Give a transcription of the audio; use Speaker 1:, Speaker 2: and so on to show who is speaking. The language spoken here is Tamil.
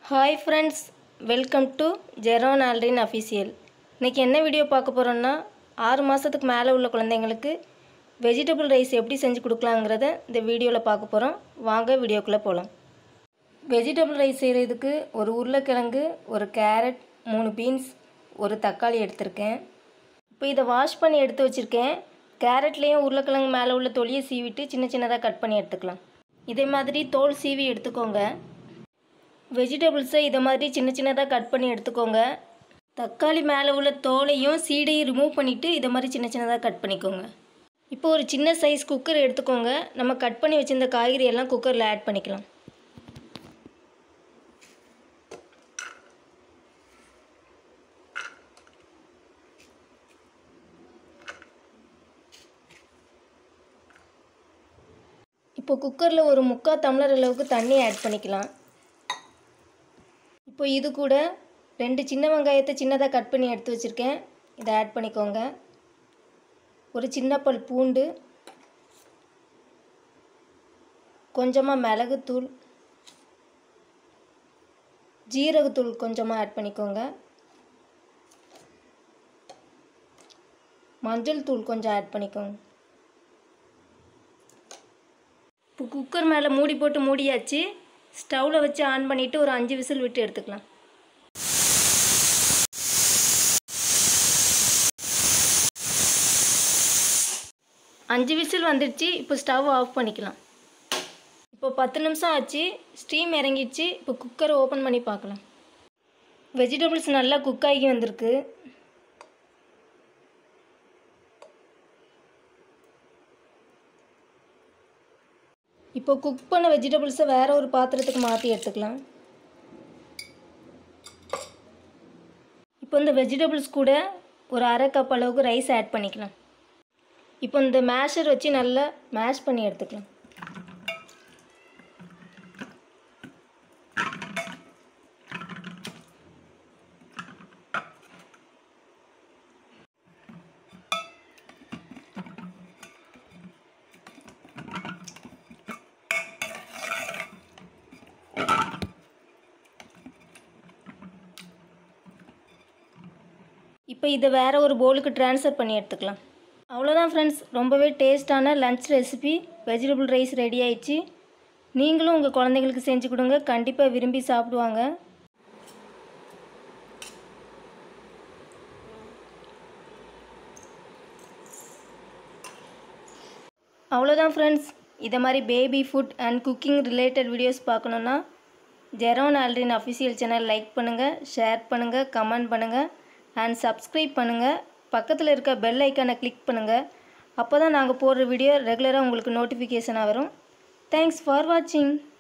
Speaker 1: hi friends welcome to Jeron Alrin official இன்றைக்கி என்ன வீடியோ பார்க்க போகிறோன்னா ஆறு மாதத்துக்கு மேலே உள்ள குழந்தைங்களுக்கு வெஜிடபிள் ரைஸ் எப்படி செஞ்சு கொடுக்கலாங்கிறத இந்த வீடியோவில் பார்க்க போகிறோம் வாங்க வீடியோக்குள்ளே போகலாம் வெஜிடபிள் ரைஸ் செய்கிறதுக்கு ஒரு உருளைக்கிழங்கு ஒரு கேரட் மூணு பீன்ஸ் ஒரு தக்காளி எடுத்திருக்கேன் இப்போ இதை வாஷ் பண்ணி எடுத்து வச்சுருக்கேன் கேரட்லேயும் உருளைக்கிழங்கு மேலே உள்ள தொலியை சீவிட்டு சின்ன சின்னதாக கட் பண்ணி எடுத்துக்கலாம் இதே மாதிரி தோல் சீவி எடுத்துக்கோங்க வெஜிடபிள்ஸை இதை மாதிரி சின்ன சின்னதாக கட் பண்ணி எடுத்துக்கோங்க தக்காளி மேலே உள்ள தோலையும் சீடையும் ரிமூவ் பண்ணிவிட்டு இதை மாதிரி சின்ன சின்னதாக கட் பண்ணிக்கோங்க இப்போ ஒரு சின்ன சைஸ் குக்கர் எடுத்துக்கோங்க நம்ம கட் பண்ணி வச்சிருந்த காய்கறி எல்லாம் குக்கரில் ஆட் பண்ணிக்கலாம் இப்போ குக்கரில் ஒரு முக்கால் டம்ளர் அளவுக்கு தண்ணி ஆட் பண்ணிக்கலாம் இப்போ இது கூட ரெண்டு சின்ன வெங்காயத்தை சின்னதாக கட் பண்ணி எடுத்து வச்சுருக்கேன் இதை ஆட் பண்ணிக்கோங்க ஒரு சின்ன பல் பூண்டு கொஞ்சமாக மிளகுத்தூள் ஜீரகத்தூள் கொஞ்சமாக ஆட் பண்ணிக்கோங்க மஞ்சள் தூள் கொஞ்சம் ஆட் பண்ணிக்கோங்க இப்போ குக்கர் மேலே மூடி போட்டு மூடியாச்சு ஸ்டவ்வில் வச்சு ஆன் பண்ணிவிட்டு ஒரு அஞ்சு விசில் விட்டு எடுத்துக்கலாம் அஞ்சு விசில் வந்துடுச்சு இப்போ ஸ்டவ் ஆஃப் பண்ணிக்கலாம் இப்போ பத்து நிமிஷம் ஆச்சு ஸ்டீம் இறங்கிடுச்சு இப்போ குக்கரை ஓப்பன் பண்ணி பார்க்கலாம் வெஜிடபிள்ஸ் நல்லா குக் ஆகி வந்திருக்கு இப்போ குக் பண்ண வெஜிடபிள்ஸை வேறு ஒரு பாத்திரத்துக்கு மாற்றி எடுத்துக்கலாம் இப்போ இந்த வெஜிடபிள்ஸ் கூட ஒரு அரை கப் அளவுக்கு ரைஸ் ஆட் பண்ணிக்கலாம் இப்போ இந்த மேஷர் வச்சு நல்லா மேஷ் பண்ணி எடுத்துக்கலாம் இப்போ இதை வேறு ஒரு பவுலுக்கு ட்ரான்ஸ்ஃபர் பண்ணி எடுத்துக்கலாம் அவ்வளோதான் ஃப்ரெண்ட்ஸ் ரொம்பவே டேஸ்டான lunch recipe vegetable rice ready ஆயிடுச்சு நீங்களும் உங்கள் குழந்தைங்களுக்கு செஞ்சு கொடுங்க கண்டிப்பாக விரும்பி சாப்பிடுவாங்க அவ்வளோதான் ஃப்ரெண்ட்ஸ் இதை மாதிரி baby food and cooking related videos பார்க்கணுன்னா Jeron Alrin official channel like பண்ணுங்கள் ஷேர் பண்ணுங்கள் கமெண்ட் பண்ணுங்கள் அண்ட் சப்ஸ்கிரைப் பண்ணுங்கள் பக்கத்தில் இருக்க பெல் ஐக்கானை கிளிக் பண்ணுங்கள் அப்போ தான் நாங்கள் போடுற வீடியோ ரெகுலராக உங்களுக்கு நோட்டிஃபிகேஷனாக வரும் தேங்க்ஸ் ஃபார் வாட்சிங்